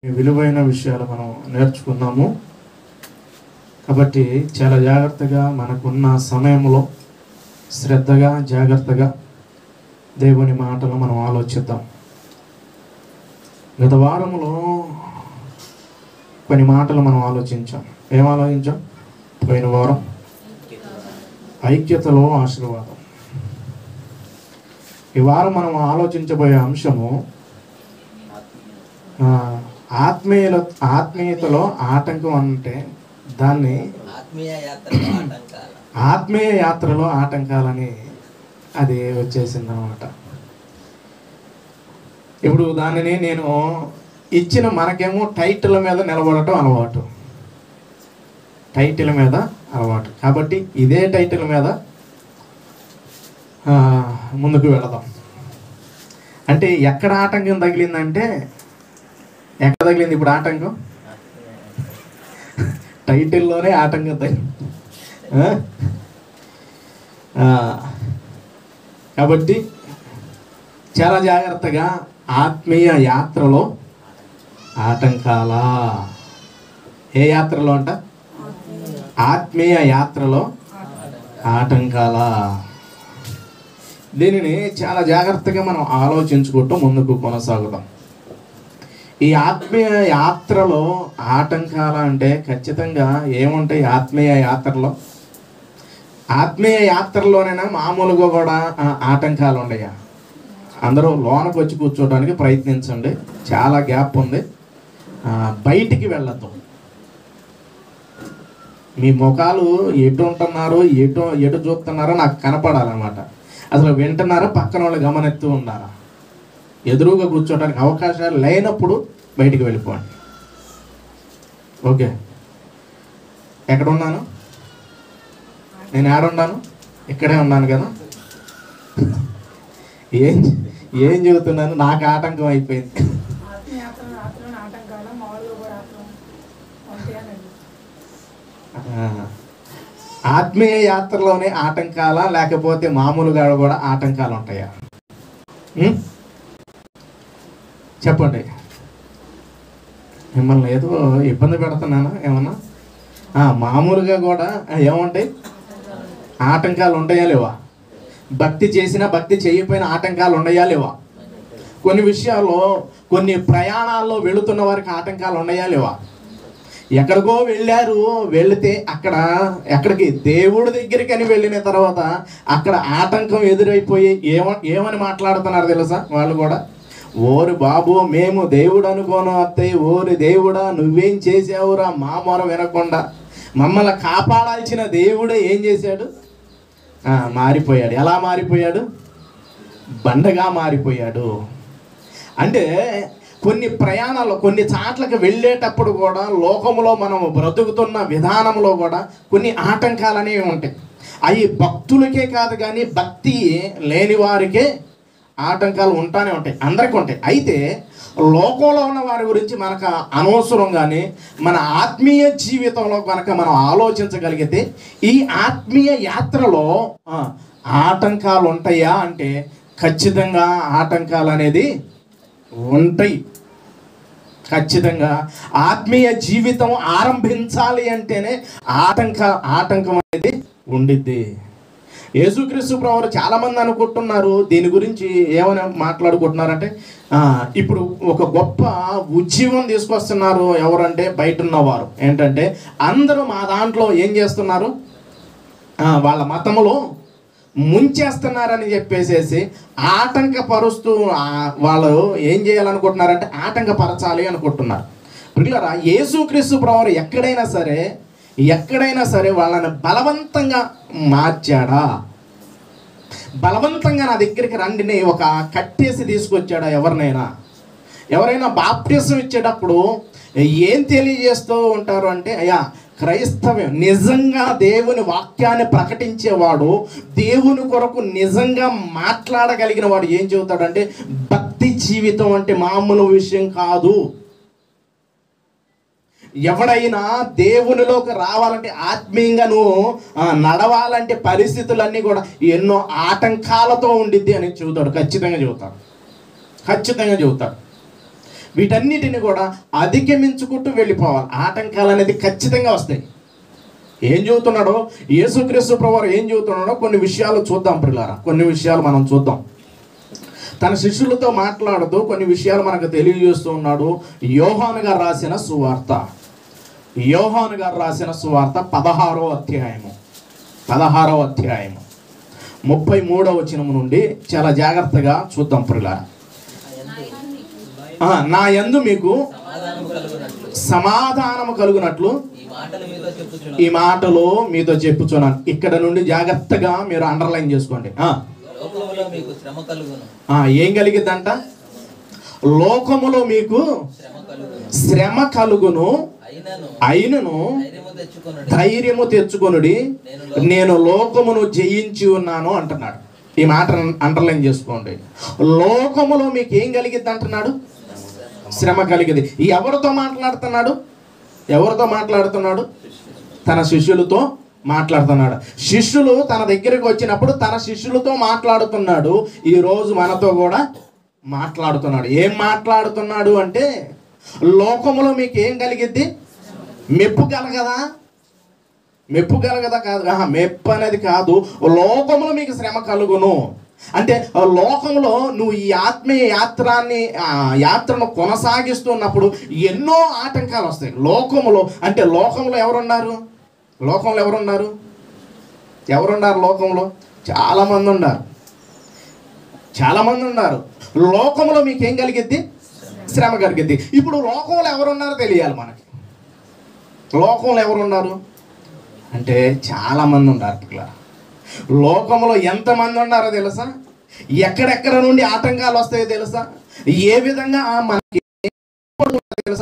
విలువైన విషయాలు మనం నేర్చుకున్నాము కాబట్టి చాలా జాగ్రత్తగా మనకున్న సమయంలో శ్రద్ధగా జాగ్రత్తగా దేవుని మాటలు మనం ఆలోచిద్దాం గత వారంలో కొన్ని మాటలు మనం ఆలోచించాం ఏం ఆలోచించాం పోయిన వారం ఐక్యతలో ఆశీర్వాదం ఈ వారం మనం ఆలోచించబోయే అంశము ఆ, ఆత్మీయుల ఆత్మీయతలో ఆటంకం అంటే దాన్ని ఆత్మీయ యాత్రకు ఆటంకాలు ఆత్మీయ యాత్రలో ఆటంకాలని అది వచ్చేసింది అనమాట ఇప్పుడు దానిని నేను ఇచ్చిన మనకేమో టైటిల్ మీద నిలబడటం అలవాటు టైటిల్ మీద అలవాటు కాబట్టి ఇదే టైటిల్ మీద ఆ, ముందుకు వెళదాం అంటే ఎక్కడ ఆటంకం తగిలిందంటే ఎక్కడ తగిలింది ఇప్పుడు ఆటంకం టైటిల్లోనే ఆటంకం తగిలింది ఆ? ఆ, కాబట్టి చాలా జాగ్రత్తగా ఆత్మీయ యాత్రలో ఆటంకాల ఏ యాత్రలో అంట ఆత్మీయ యాత్రలో ఆటంకాల దీనిని చాలా జాగ్రత్తగా మనం ఆలోచించుకుంటూ ముందుకు కొనసాగుతాం ఈ ఆత్మీయ యాత్రలో ఆటంకాలు అంటే ఖచ్చితంగా ఏముంటాయి ఆత్మీయ యాత్రలో ఆత్మీయ యాత్రలోనైనా మామూలుగా కూడా ఆ, ఆటంకాలు ఉన్నాయా అందరూ లోనకు వచ్చి కూర్చోవడానికి ప్రయత్నించండి చాలా గ్యాప్ ఉంది ఆ, బయటికి వెళ్ళద్దు మీ ముఖాలు ఎటు ఉంటున్నారో ఎటు ఎటు చూస్తున్నారో నాకు కనపడాలన్నమాట అసలు వింటున్నారా పక్కన వాళ్ళు గమనెత్తు ఉన్నారా ఎదురుగా కూర్చోవడానికి అవకాశాలు లేనప్పుడు బయటికి వెళ్ళిపోండి ఓకే ఎక్కడ ఉన్నాను నేను ఆడున్నాను ఇక్కడే ఉన్నాను కదా ఏం ఏం చెబుతున్నాను నాకు ఆటంకం అయిపోయింది ఆత్మయాత్ర రాత్రులు ఆటంకాల మామూలుగా కూడా రాత్రం ఉంటాయనండి ఆ, ఆత్మీయ యాత్రలోనే ఆటంకాలా లేకపోతే మామూలుగా కూడా ఆటంకాలు ఉంటాయా ఉం? చెప్పండి మిమ్మల్ని ఏదో ఇబ్బంది పెడుతున్నానా ఏమన్నా ఆ, మామూలుగా కూడా ఏముంటాయి ఆటంకాలు ఉంటాయా లేవా భక్తి చేసినా భక్తి చేయకపోయినా ఆటంకాలు ఉన్నాయా లేవా కొన్ని విషయాల్లో కొన్ని ప్రయాణాల్లో వెళుతున్న వారికి ఆటంకాలు ఉన్నాయా లేవా ఎక్కడికో వెళ్ళారు వెళితే అక్కడ ఎక్కడికి దేవుడి దగ్గరికి అని వెళ్ళిన తర్వాత అక్కడ ఆటంకం ఎదురైపోయి ఏమ ఏమని మాట్లాడుతున్నారు తెలుసా వాళ్ళు కూడా ఓరి బాబు మేము దేవుడు అనుకోను అత్తయ్య ఓరి దేవుడా నువ్వేం చేసావురా మా మొర వినకుండా మమ్మల్ని కాపాడాల్సిన దేవుడే ఏం చేశాడు ఆ, మారిపోయాడు ఎలా మారిపోయాడు బండగా మారిపోయాడు అంటే కొన్ని ప్రయాణాలు కొన్ని చాట్లకు వెళ్ళేటప్పుడు కూడా లోకంలో మనం బ్రతుకుతున్న విధానంలో కూడా కొన్ని ఆటంకాలు అనేవి ఉంటాయి అవి భక్తులకే కాదు కానీ భక్తి లేని వారికే ఆటంకాలు ఉంటానే ఉంటాయి అందరికీ ఉంటాయి అయితే లోకంలో ఉన్న వారి గురించి మనకు అనవసరం కానీ మన ఆత్మీయ జీవితంలో కనుక మనం ఆలోచించగలిగితే ఈ ఆత్మీయ యాత్రలో ఆ, ఆటంకాలు ఉంటాయా అంటే ఖచ్చితంగా ఆటంకాలు అనేది ఉంటాయి ఖచ్చితంగా ఆత్మీయ జీవితం ఆరంభించాలి అంటేనే ఆటంక ఆటంకం అనేది ఉండిద్ది యేసుక్రీస్తు ప్రభువారు చాలా మంది అనుకుంటున్నారు దీని గురించి ఏమని మాట్లాడుకుంటున్నారంటే ఆ, ఇప్పుడు ఒక గొప్ప ఉద్యమం తీసుకొస్తున్నారు ఎవరంటే బయట ఉన్నవారు ఏంటంటే అందరూ మా దాంట్లో ఏం చేస్తున్నారు ఆ, వాళ్ళ మతములో ముంచేస్తున్నారని చెప్పేసేసి ఆటంకపరుస్తూ ఆ, వాళ్ళు ఏం చేయాలనుకుంటున్నారంటే ఆటంకపరచాలి అనుకుంటున్నారు పిల్లరా యేసుక్రీస్తు ప్రవర్ ఎక్కడైనా సరే ఎక్కడైనా సరే వాళ్ళని బలవంతంగా మార్చాడా బలవంతంగా నా దగ్గరికి రండిని ఒక కట్టేసి తీసుకొచ్చాడా ఎవరినైనా ఎవరైనా బాప్టిజం ఇచ్చేటప్పుడు ఏం తెలియజేస్తూ ఉంటారు అంటే అయ్యా క్రైస్తవ్యం నిజంగా దేవుని వాక్యాన్ని ప్రకటించేవాడు దేవుని కొరకు నిజంగా మాట్లాడగలిగిన వాడు ఏం చెబుతాడంటే భక్తి జీవితం అంటే మామూలు విషయం కాదు ఎవడైనా దేవునిలోకి రావాలంటే ఆత్మీయంగా నువ్వు ఆ, నడవాలంటే పరిస్థితులన్నీ కూడా ఎన్నో ఆటంకాలతో ఉండిద్ది అని చెబుతాడు ఖచ్చితంగా చెబుతాడు ఖచ్చితంగా చెబుతాడు వీటన్నిటిని కూడా అధిగమించుకుంటూ వెళ్ళిపోవాలి ఆటంకాలు అనేది ఖచ్చితంగా వస్తాయి ఏం చెబుతున్నాడో యేసుక్రీస్తు ప్రభువారు ఏం చెబుతున్నాడో కొన్ని విషయాలు చూద్దాం పిల్లారా కొన్ని విషయాలు మనం చూద్దాం తన శిష్యులతో మాట్లాడుతూ కొన్ని విషయాలు మనకు తెలియజేస్తూ ఉన్నాడు యోహాను గారు రాసిన సువార్త యోహాను గారు రాసిన సువార్త పదహారో అధ్యాయము పదహారో అధ్యాయము ముప్పై మూడవ వచనము నుండి చాలా జాగ్రత్తగా చూద్దాం ప్రిలారా ఆ, నా యందు మీకు సమాధానం కలుగునట్లు సమాధానము కలుగునట్లు ఈ మాటలు మీతో చెప్పుచున్నాను ఈ మాటలు మీతో చెప్పుచున్నాను ఇక్కడ నుండి జాగ్రత్తగా మీరు అండర్లైన్ చేసుకోండి ఆ, లోకములో మీకు శ్రమ కలుగును ఆ, ఏం కలిగిద్దంట లోకములో మీకు శ్రమ కలుగును శ్రమ కలుగును అయినను అయినను ధైర్యము తెచ్చుకొనుడి ధైర్యము తెచ్చుకొనుడి నేను నేను లోకమును జయించి ఉన్నాను అంటున్నాడు ఈ మాట అండర్లైన్ చేసుకోండి లోకములో మీకు ఏం కలిగిద్ది అంటున్నాడు శ్రమ కలిగింది ఎవరితో మాట్లాడుతున్నాడు ఎవరితో మాట్లాడుతున్నాడు తన శిష్యులతో మాట్లాడుతున్నాడు శిష్యులు తన దగ్గరికి వచ్చినప్పుడు తన శిష్యులతో మాట్లాడుతున్నాడు ఈ రోజు మనతో కూడా మాట్లాడుతున్నాడు ఏం మాట్లాడుతున్నాడు అంటే లోకములో మీకు ఏం కలిగిద్ది మెప్పు కలగదా మెప్పు కలగదా కాదు ఆహా, మెప్పు అనేది కాదు లోకంలో మీకు శ్రమ కలుగును అంటే ఆ లోకంలో నువ్వు ఈ ఆత్మీయ యాత్రాన్ని ఆ యాత్రను కొనసాగిస్తున్నప్పుడు ఎన్నో ఆటంకాలు వస్తాయి లోకములో అంటే లోకంలో ఎవరున్నారు లోకంలో ఎవరున్నారు ఎవరున్నారు లోకంలో చాలా మంది ఉన్నారు చాలా మంది ఉన్నారు లోకంలో మీకు ఏం కలిగిద్ది శ్రమ కలిగిద్ది ఇప్పుడు లోకంలో ఎవరున్నారో తెలియాలి మనకి లోకంలో ఎవరున్నారు అంటే చాలా మంది ఉన్నారు ఇట్లా లోకంలో ఎంతమంది ఉన్నారో తెలుసా ఎక్కడెక్కడ నుండి ఆటంకాలు వస్తాయో తెలుసా ఏ విధంగా ఆ మనకి ఏర్పడుతుందో తెలుసా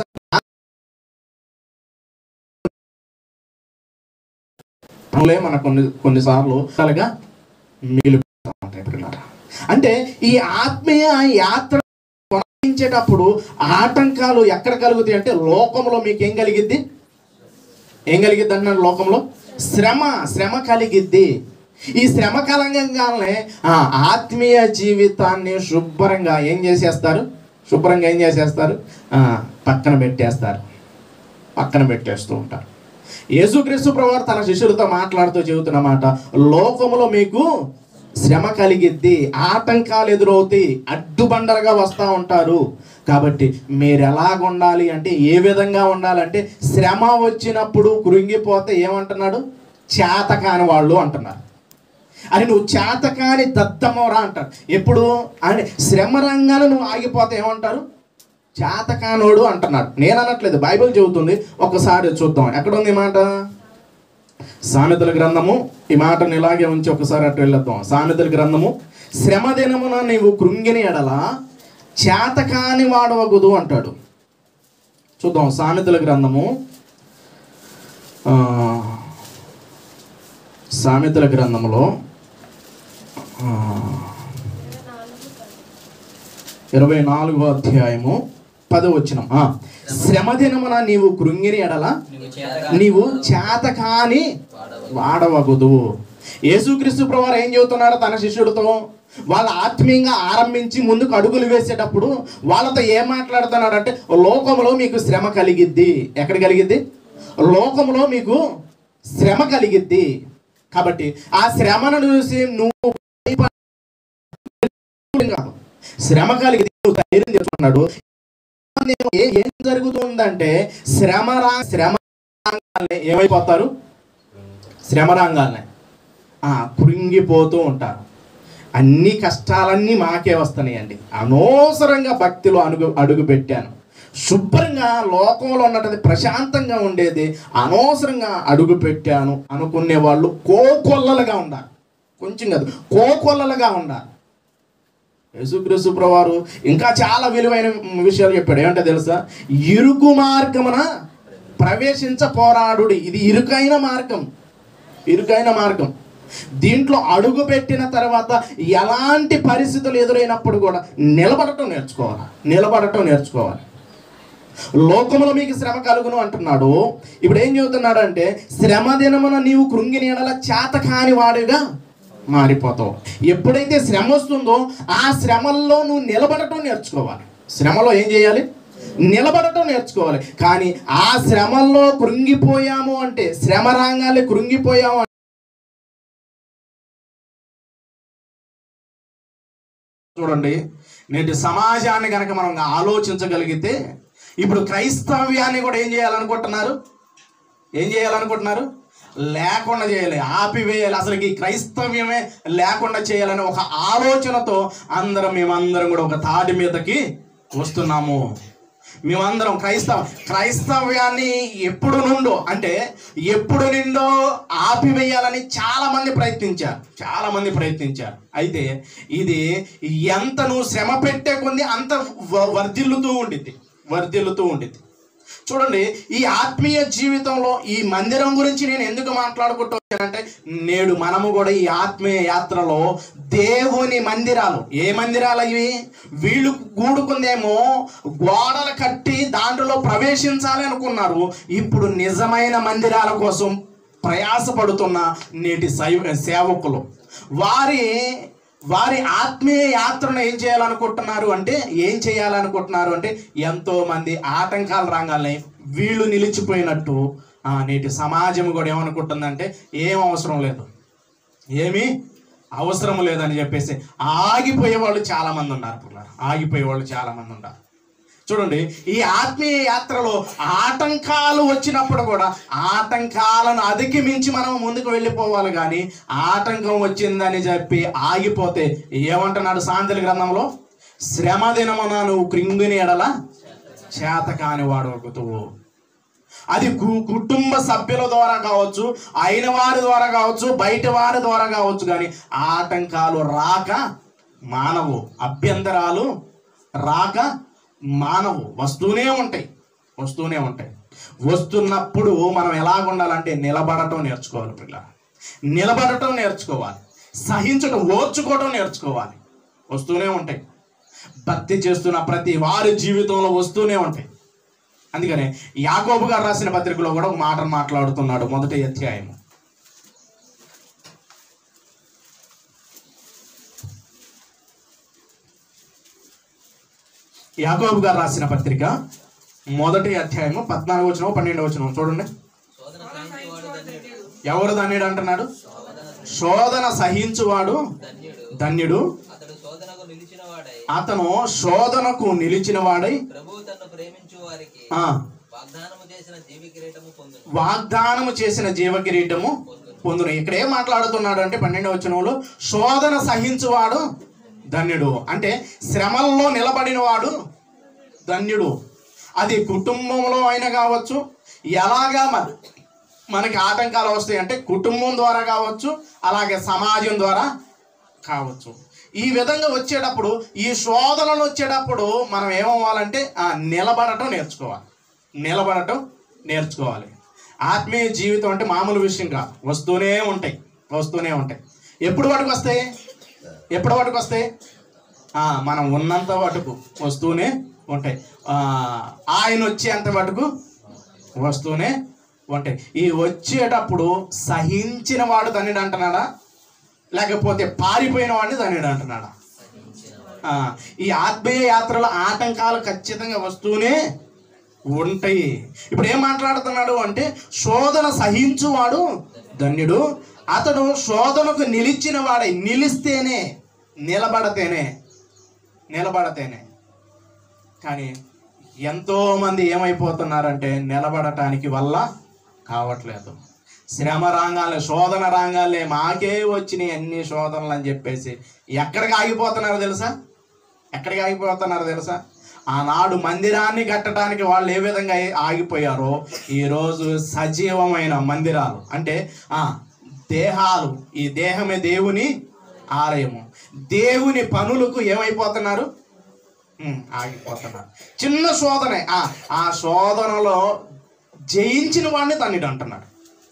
పనులే మన కొన్ని కొన్నిసార్లు అలాగా మిగిలిపోతూ ఉంటాయి పిల్లరా అంటే ఈ ఆత్మీయ యాత్ర కొనసాగించేటప్పుడు ఆటంకాలు ఎక్కడ కలుగుతాయి అంటే లోకంలో మీకు ఏం కలిగిద్ది ఏం కలిగిద్ది అంటున్నాడు లోకంలో శ్రమ శ్రమ కలిగిద్ది ఈ శ్రమ కలగంగానే ఆ ఆత్మీయ జీవితాన్ని శుభ్రంగా ఏం చేసేస్తారు శుభ్రంగా ఏం చేసేస్తారు ఆ, పక్కన పెట్టేస్తారు పక్కన పెట్టేస్తూ ఉంటారు యేసుక్రీస్తు ప్రభువారు తన శిష్యులతో మాట్లాడుతూ చెబుతున్న మాట లోకములో మీకు శ్రమ కలిగిద్ది ఆటంకాలు ఎదురవుతాయి అడ్డుబండలుగా వస్తూ ఉంటారు కాబట్టి మీరు ఎలాగ ఉండాలి అంటే ఏ విధంగా ఉండాలంటే శ్రమ వచ్చినప్పుడు కృంగిపోతే ఏమంటున్నాడు చేతకాని వాళ్ళు అంటున్నారు అని నువ్వు చేతకాని దద్దమోరా అంటారు ఎప్పుడు అని శ్రమ రంగాన నువ్వు ఆగిపోతే ఏమంటారు చేతకానోడు అంటున్నాడు నేను అనట్లేదు బైబిల్ చెబుతుంది ఒకసారి చూద్దాం ఎక్కడ ఉంది ఈ మాట సామెతల గ్రంథము ఈ మాటను ఇలాగే ఉంచి ఒకసారి అటు వెళ్ళొద్దాం సామెతల గ్రంథము శ్రమ దినమున నీవు కృంగిని ఎడల చేతకాని వాడవగుదు అంటాడు చూద్దాం సామెతల గ్రంథము ఆ, సామెతల గ్రంథములో ఆ, ఇరవై నాలుగో అధ్యాయము పదవచనం ఆ, శ్రమ దినమున నీవు కృంగిని ఎడల నీవు చేత నీవు చేతకాని వాడవగుదు యేసుక్రీస్తు ప్రభువారు ఏం చెబుతున్నాడు తన శిష్యుడితో వాళ్ళ ఆత్మీయంగా ఆరంభించి ముందుకు అడుగులు వేసేటప్పుడు వాళ్ళతో ఏం మాట్లాడుతున్నాడు అంటే లోకంలో మీకు శ్రమ కలిగిద్ది ఎక్కడ కలిగిద్ది లోకంలో మీకు శ్రమ కలిగిద్ది కాబట్టి ఆ శ్రమను చూసి నువ్వు భయపడ- కాదు శ్రమ కలిగిద్ది నువ్వు ధైర్యం చేసుకున్నాడు ఏ- ఏం జరుగుతుందంటే శ్రమ రా శ్రమ రాగానే ఏమైపోతారు శ్రమ రాగానే ఆ, కృంగిపోతూ ఉంటారు అన్ని కష్టాలన్నీ మాకే వస్తున్నాయండి అనవసరంగా భక్తిలో అడుగు అడుగు పెట్టాను శుభ్రంగా లోకంలో ఉన్నది ప్రశాంతంగా ఉండేది అనవసరంగా అడుగు పెట్టాను అనుకునే వాళ్ళు కోకొల్లలుగా ఉండాలి కొంచెం కాదు కోకొల్లలుగా ఉండాలి యేసుక్రీస్తు ప్రభువారు ఇంకా చాలా విలువైన విషయాలు చెప్పాడు ఏమంటే తెలుసా ఇరుకు మార్గమున ప్రవేశించ పోరాడుడి ఇది ఇరుకైన మార్గం ఇరుకైన మార్గం దీంట్లో అడుగు పెట్టిన తర్వాత ఎలాంటి పరిస్థితులు ఎదురైనప్పుడు కూడా నిలబడటం నేర్చుకోవాలి నిలబడటం నేర్చుకోవాలి లోకములో మీకు శ్రమ కలుగును అంటున్నాడు ఇప్పుడు ఏం చెబుతున్నాడు అంటే శ్రమ దినమున నీవు కృంగిని ఎడల చేత కాని వాడిగా మారిపోతావు ఎప్పుడైతే శ్రమ వస్తుందో ఆ శ్రమల్లో నువ్వు నిలబడటం నేర్చుకోవాలి శ్రమలో ఏం చేయాలి నిలబడటం నేర్చుకోవాలి కానీ ఆ శ్రమల్లో కృంగిపోయాము అంటే శ్రమ రాగానే కృంగిపోయాము అంటే చూడండి నేటి సమాజాన్ని కనుక మనం ఆలోచించగలిగితే ఇప్పుడు క్రైస్తవ్యాన్ని కూడా ఏం చేయాలనుకుంటున్నారు ఏం చేయాలనుకుంటున్నారు లేకుండా చేయాలి ఆపివేయాలి అసలు ఈ క్రైస్తవ్యమే లేకుండా చేయాలని ఒక ఆలోచనతో అందరం మేమందరం కూడా ఒక తాటి మీదకి వస్తున్నాము మేమందరం క్రైస్తవ క్రైస్తవ్యాన్ని ఎప్పుడు నుండో అంటే ఎప్పుడు నిండో ఆపివేయాలని చాలా మంది ప్రయత్నించారు చాలా మంది ప్రయత్నించారు అయితే ఇది ఎంత నువ్వు శ్రమ పెట్టే కొంది అంత వ- వర్ధిల్లుతూ ఉండిద్ది వర్ధిల్లుతూ ఉండిద్ది చూడండి ఈ ఆత్మీయ జీవితంలో ఈ మందిరం గురించి నేను ఎందుకు మాట్లాడుకుంటూ వచ్చానంటే నేడు మనము కూడా ఈ ఆత్మీయ యాత్రలో దేవుని మందిరాలు ఏ మందిరాలు ఇవి వీళ్ళు కూడుకుందేమో గోడలు కట్టి దాంట్లో ప్రవేశించాలి అనుకున్నారు ఇప్పుడు నిజమైన మందిరాల కోసం ప్రయాసపడుతున్న నేటి సైవ సేవకులు వారి వారి ఆత్మీయ యాత్రను ఏం చేయాలనుకుంటున్నారు అంటే ఏం చేయాలనుకుంటున్నారు అంటే ఎంతో మంది ఆటంకాలు రాగానే వీళ్ళు నిలిచిపోయినట్టు ఆ, నేటి సమాజం కూడా ఏమనుకుంటుందంటే ఏం అవసరం లేదు ఏమీ అవసరం లేదని చెప్పేసి ఆగిపోయే వాళ్ళు చాలా మంది ఉన్నారు పిల్లలు ఆగిపోయే వాళ్ళు చాలా మంది ఉన్నారు చూడండి ఈ ఆత్మీయ యాత్రలో ఆటంకాలు వచ్చినప్పుడు కూడా ఆటంకాలను అధిగమించి మనం ముందుకు వెళ్ళిపోవాలి కానీ ఆటంకం వచ్చిందని చెప్పి ఆగిపోతే ఏమంటున్నాడు సాంతలి గ్రంథంలో శ్రమ దినమున నువ్వు కృంగిని ఎడల చేత కాని వాడు ఒకతువు అది కు- కుటుంబ సభ్యుల ద్వారా కావచ్చు అయిన వారి ద్వారా కావచ్చు బయట వారి ద్వారా కావచ్చు కానీ ఆటంకాలు రాక మానవు అభ్యంతరాలు రాక మానవు వస్తూనే ఉంటాయి వస్తూనే ఉంటాయి వస్తున్నప్పుడు మనం ఎలాగ ఉండాలంటే నిలబడటం నేర్చుకోవాలి పిల్ల నిలబడటం నేర్చుకోవాలి సహించటం ఓర్చుకోవటం నేర్చుకోవాలి వస్తూనే ఉంటాయి భక్తి చేస్తున్న ప్రతి వారి జీవితంలో వస్తూనే ఉంటాయి అందుకనే యాకోబు గారు రాసిన పత్రికలో కూడా ఒక మాట మాట్లాడుతున్నాడు మొదటి అధ్యాయము యాకోబు గారు రాసిన పత్రిక మొదటి అధ్యాయము పద్నాలుగు వచ్చిన పన్నెండు వచ్చిన చూడండి శోధన సహించేవాడు ధన్యుడు ఎవరు ధన్యుడు అంటున్నాడు శోధన సహించువాడు ధన్యుడు ధన్యుడు అతడు శోధనకు నిలిచిన వాడై అతను శోధనకు నిలిచిన వాడై ప్రభువు తన్ను ప్రేమించు వారికి ఆ, వాగ్దానము చేసిన జీవి కిరీటము పొందును వాగ్దానము చేసిన జీవకిరీటము పొందును ఇక్కడ ఏం మాట్లాడుతున్నాడు అంటే పన్నెండవ వచనంలో శోధన సహించువాడు ధన్యుడు అంటే శ్రమల్లో నిలబడిన వాడు ధన్యుడు అది కుటుంబంలో అయినా కావచ్చు ఎలాగా మరి మనకి ఆటంకాలు వస్తాయి అంటే కుటుంబం ద్వారా కావచ్చు అలాగే సమాజం ద్వారా కావచ్చు ఈ విధంగా వచ్చేటప్పుడు ఈ శోధనలు వచ్చేటప్పుడు మనం ఏమవ్వాలంటే ఆ నిలబడటం నేర్చుకోవాలి నిలబడటం నేర్చుకోవాలి ఆత్మీయ జీవితం అంటే మామూలు విషయం కాదు వస్తూనే ఉంటాయి వస్తూనే ఉంటాయి ఎప్పుడు వాటికి వస్తాయి ఎప్పుడు వాటికి వస్తాయి ఆ, మనం ఉన్నంత మటుకు వస్తూనే ఉంటాయి ఆ, ఆయన వచ్చేంత మటుకు వస్తూనే ఉంటాయి ఈ వచ్చేటప్పుడు సహించిన వాడు ధన్యుడు అంటున్నాడా లేకపోతే పారిపోయిన వాడిని ధన్యుడు అంటున్నాడా ఆ, ఈ ఆత్మీయ యాత్రలో ఆటంకాలు ఖచ్చితంగా వస్తూనే ఉంటాయి ఇప్పుడు ఏం మాట్లాడుతున్నాడు అంటే శోధన సహించువాడు ధన్యుడు అతడు శోధనకు నిలిచిన వాడై నిలిస్తేనే నిలబడతేనే నిలబడతేనే కానీ ఎంతో మంది ఏమైపోతున్నారంటే నిలబడటానికి వల్ల కావట్లేదు శ్రమ రాగాలే శోధన రాగాలే మాకే వచ్చినాయి అన్ని శోధనలు అని చెప్పేసి ఎక్కడికి ఆగిపోతున్నారో తెలుసా ఎక్కడికి ఆగిపోతున్నారో తెలుసా ఆనాడు మందిరాన్ని కట్టడానికి వాళ్ళు ఏ విధంగా ఆగిపోయారో ఈరోజు సజీవమైన మందిరాలు అంటే ఆ దేహాలు ఈ దేహమే దేవుని ఆలయము దేవుని పనులకు ఏమైపోతున్నారు ఉమ్, ఆగిపోతున్నారు చిన్న శోధనే ఆ ఆ శోధనలో జయించిన వాడిని తన్నిడు అంటున్నాడు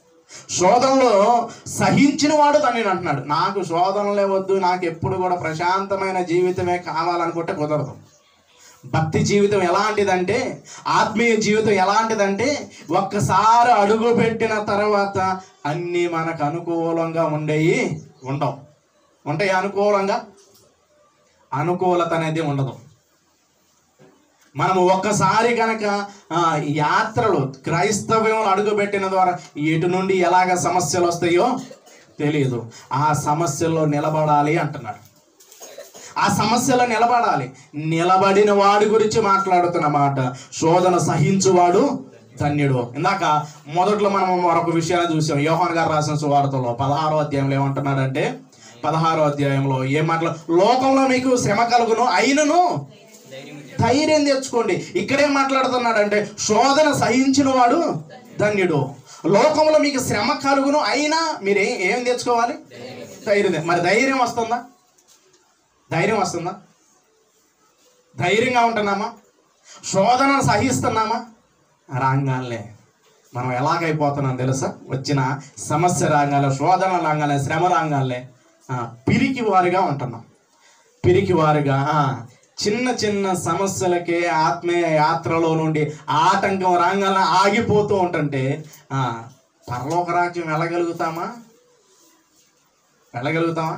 శోధనలో సహించిన వాడు తన్నిడు అంటున్నాడు నాకు శోధనలే వద్దు నాకు ఎప్పుడు కూడా ప్రశాంతమైన జీవితమే కావాలనుకుంటే కుదరదు భక్తి జీవితం ఎలాంటిదంటే ఆత్మీయ జీవితం ఎలాంటిదంటే ఒక్కసారి అడుగు పెట్టిన తర్వాత అన్నీ మనకు అనుకూలంగా ఉండేవి ఉండవు ఉంటాయి అనుకూలంగా అనుకూలత అనేది ఉండదు మనము ఒక్కసారి కనుక ఆ, యాత్రలు క్రైస్తవ్యంలో అడుగుపెట్టిన ద్వారా ఎటు నుండి ఎలాగ సమస్యలు వస్తాయో తెలియదు ఆ సమస్యల్లో నిలబడాలి అంటున్నాడు ఆ సమస్యలో నిలబడాలి నిలబడిన వాడి గురించి మాట్లాడుతున్న మాట శోధన సహించువాడు ధన్యుడు ఇందాక మొదట్లో మనం మరొక విషయాన్ని చూసాం యోహాన్ గారు రాసిన సువార్తలో పదహారో అధ్యాయంలో ఏమంటున్నాడంటే పదహారో అధ్యాయంలో ఏం మాటలు లోకంలో మీకు శ్రమ కలుగును అయినను ధైర్యం తెచ్చుకోండి ఇక్కడేం మాట్లాడుతున్నాడంటే శోధన సహించిన వాడు ధన్యుడు లోకంలో మీకు శ్రమ కలుగును అయినా మీరు ఏ- ఏం తెచ్చుకోవాలి ధైర్యం తె- మరి ధైర్యం వస్తుందా ధైర్యం వస్తుందా ధైర్యంగా ఉంటున్నామా శోధనను సహిస్తున్నామా రాగానే మనం ఎలాగైపోతున్నాం తెలుసా వచ్చిన సమస్య రాగానే శోధన రాగానే శ్రమ రాగానే పిరికి వారిగా ఉంటున్నాం పిరికి వారిగా ఆ, చిన్న చిన్న సమస్యలకే ఆత్మీయ యాత్రలో నుండి ఆటంకం రాగానే ఆగిపోతూ ఉంటుంటే ఆ, పరలోక రాజ్యం వెళ్ళగలుగుతామా వెళ్ళగలుగుతామా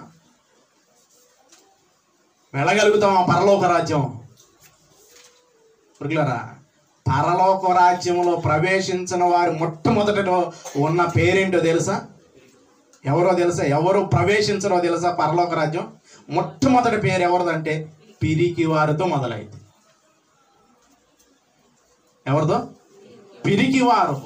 వెళ్ళగలుగుతామా పరలోక రాజ్యం ఉరుకులరా పరలోక రాజ్యంలో ప్రవేశించిన వారు మొట్టమొదటిలో ఉన్న పేరేంటో తెలుసా ఎవరో తెలుసా ఎవరు ప్రవేశించరో తెలుసా పరలోక రాజ్యం మొట్టమొదటి పేరు ఎవరిదంటే పిరికి వారితో మొదలైంది ఎవరితో పిరికి వారు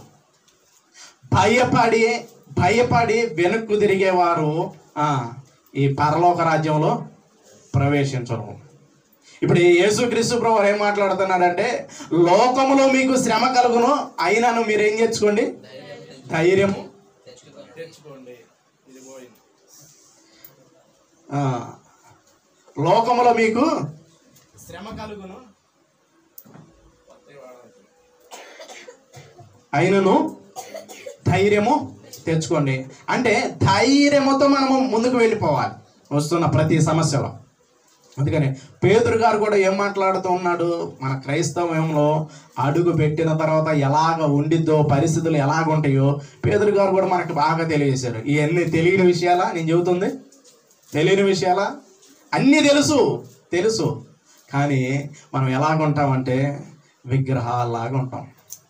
భయపడి భయపడి వెనక్కు తిరిగేవారు ఆ, ఈ పరలోక రాజ్యంలో ప్రవేశించరు ఇప్పుడు ఈ యేసుక్రీస్తు ప్రభు ఏం మాట్లాడుతున్నాడంటే లోకములో మీకు శ్రమ కలుగును అయినను మీరు ఏం తెచ్చుకోండి ధైర్యము తెచ్చుకోండి ఇది పోయింది ఆ, లోకములో మీకు శ్రమ కలుగును కొత్తవి వాడాలి అయినను ధైర్యము తెచ్చుకోండి అంటే ధైర్యముతో మనము ముందుకు వెళ్ళిపోవాలి వస్తున్న ప్రతి సమస్యలో అందుకని పేదరు గారు కూడా ఏం మాట్లాడుతూ ఉన్నాడు మన క్రైస్తవంలో అడుగు పెట్టిన తర్వాత ఎలాగ ఉండిద్దో పరిస్థితులు ఎలాగ ఉంటాయో పేదరు గారు కూడా మనకు బాగా తెలియజేశారు ఇవన్నీ తెలియని విషయాలా నేను చెబుతుంది తెలియని విషయాలా అన్నీ తెలుసు తెలుసు కానీ మనం ఎలాగుంటామంటే విగ్రహాలాగా ఉంటాం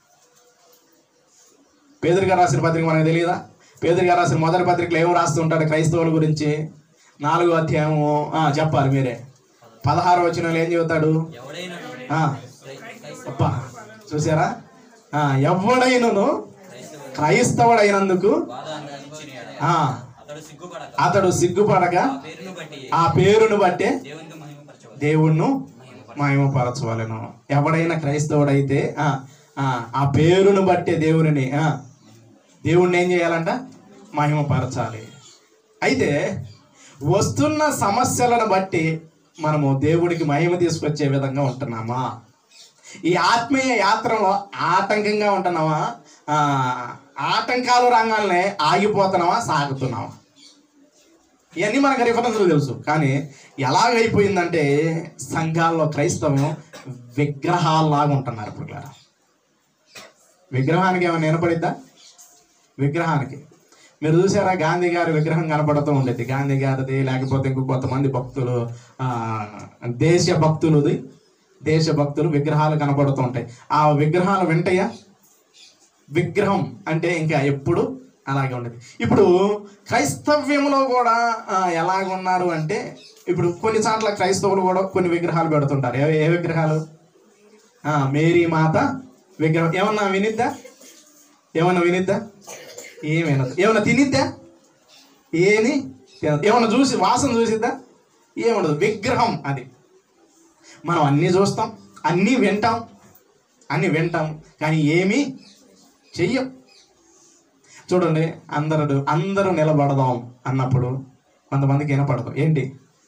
పేదరి గారు రాసిన పత్రిక మనకు తెలియదా పేదరి గారు రాసిన మొదటి పత్రికలో ఏం రాస్తుంటాడు క్రైస్తవుల గురించి నాలుగో అధ్యాయము ఆ, చెప్పాలి మీరే పదహారు వచనంలో ఏం చెబుతాడు ఎవడైనా ఆ, అబ్బా చూసారా ఆ, ఎవడైనను క్రైస్తవుడైనందుకు బాధ అనుభవించిన ఆ, అతడు సిగ్గుపడక అతడు సిగ్గుపడక ఆ పేరును బట్టి ఆ పేరును బట్టే దేవునికి మహిమపరచవచ్చు దేవుణ్ణు మహిమపరచవలను ఎవడైనా క్రైస్తవుడైతే ఆ, ఆ, ఆ పేరును బట్టే దేవుని ఆ, దేవుణ్ణి ఏం చేయాలంట మహిమపరచాలి అయితే వస్తున్న సమస్యలను బట్టి మనము దేవుడికి మహిమ తీసుకొచ్చే విధంగా ఉంటున్నామా ఈ ఆత్మీయ యాత్రలో ఆటంకంగా ఉంటున్నావా ఆ, ఆటంకాలు రంగాలనే ఆగిపోతున్నావా సాగుతున్నావా ఇవన్నీ మనకు రిఫరెన్స్లు తెలుసు కానీ ఎలాగైపోయిందంటే సంఘాల్లో క్రైస్తవం విగ్రహాల్లాగా ఉంటున్నారు ఇప్పుడు ఇలా. విగ్రహానికి ఏమైనా వినపడిద్దా విగ్రహానికి మీరు చూసారా గాంధీ గారి విగ్రహం కనపడుతూ ఉండేది గాంధీ గారిది లేకపోతే ఇంకో కొంతమంది భక్తులు ఆ, దేశ భక్తులుది దేశ భక్తులు విగ్రహాలు కనపడుతూ ఉంటాయి ఆ విగ్రహాలు వింటాయా విగ్రహం అంటే ఇంకా ఎప్పుడు అలాగే ఉండేది ఇప్పుడు క్రైస్తవ్యంలో కూడా ఆ, ఎలాగ ఉన్నారు అంటే ఇప్పుడు కొన్ని చోట్ల క్రైస్తవులు కూడా కొన్ని విగ్రహాలు పెడుతుంటారు ఏ ఏ విగ్రహాలు ఆ, మేరీ మాత విగ్రహం ఏమన్నా వినిద్దా ఏమన్నా వినిద్దా ఏం వినదు ఏమన్నా తినిద్దా ఏని తినదు ఏమన్నా చూసి వాసన చూసిద్దా ఏముండదు విగ్రహం అది మనం అన్నీ చూస్తాం అన్నీ వింటాం అన్నీ వింటాం కానీ ఏమీ చెయ్యం చూడండి అందరు అందరూ నిలబడదాం అన్నప్పుడు కొంతమందికి వినపడదు ఏంటి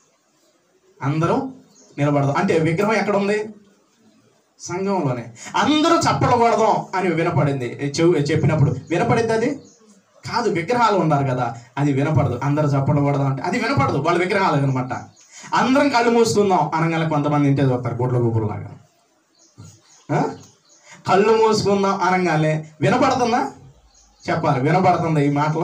అందరూ నిలబడదాం అంటే విగ్రహం ఎక్కడ ఉంది సంఘంలోనే అందరూ చప్పట్లు కొడదాం అని వినపడింది చెవు చెప్పినప్పుడు వినపడిద్ది అది కాదు విగ్రహాలు ఉన్నారు కదా అది వినపడదు అందరూ చప్పట్లు కొడదాం అంటే అది వినపడదు వాళ్ళ విగ్రహాలు అనమాట అందరం కళ్ళు మూసుకుందాం అనగానే కొంతమంది ఇంటే చూస్తారు గుడ్ల గుబురులాగా ఆ? కళ్ళు మూసుకుందాం అనగానే వినపడుతుందా చెప్పాలి వినపడుతుందా ఈ మాటలు